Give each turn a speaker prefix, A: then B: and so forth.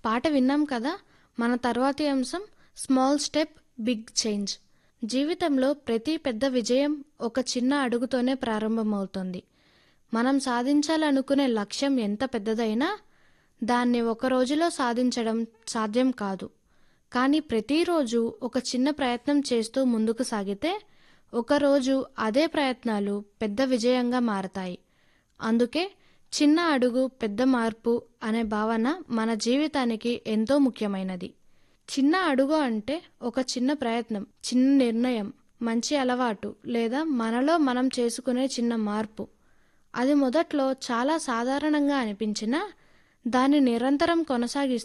A: పాట విన్నాం కదా మన తర్వాతి అంశం స్మాల్ స్టెప్ బిగ్ చేంజ్ జీవితంలో ప్రతి పెద్ద విజయం ఒక చిన్న అడుగుతోనే ప్రారంభమవుతుంది మనం సాధించాలనుకునే లక్ష్యం ఎంత పెద్దదైనా దాన్ని ఒక రోజులో సాధించడం సాధ్యం కాదు కానీ ప్రతిరోజు ఒక చిన్న ప్రయత్నం చేస్తూ ముందుకు సాగితే ఒకరోజు అదే ప్రయత్నాలు పెద్ద విజయంగా మారతాయి అందుకే చిన్న అడుగు పెద్ద మార్పు అనే భావన మన జీవితానికి ఎంతో ముఖ్యమైనది చిన్న అడుగు అంటే ఒక చిన్న ప్రయత్నం చిన్న నిర్ణయం మంచి అలవాటు లేదా మనలో మనం చేసుకునే చిన్న మార్పు అది మొదట్లో చాలా సాధారణంగా అనిపించినా దాన్ని నిరంతరం కొనసాగిస్తే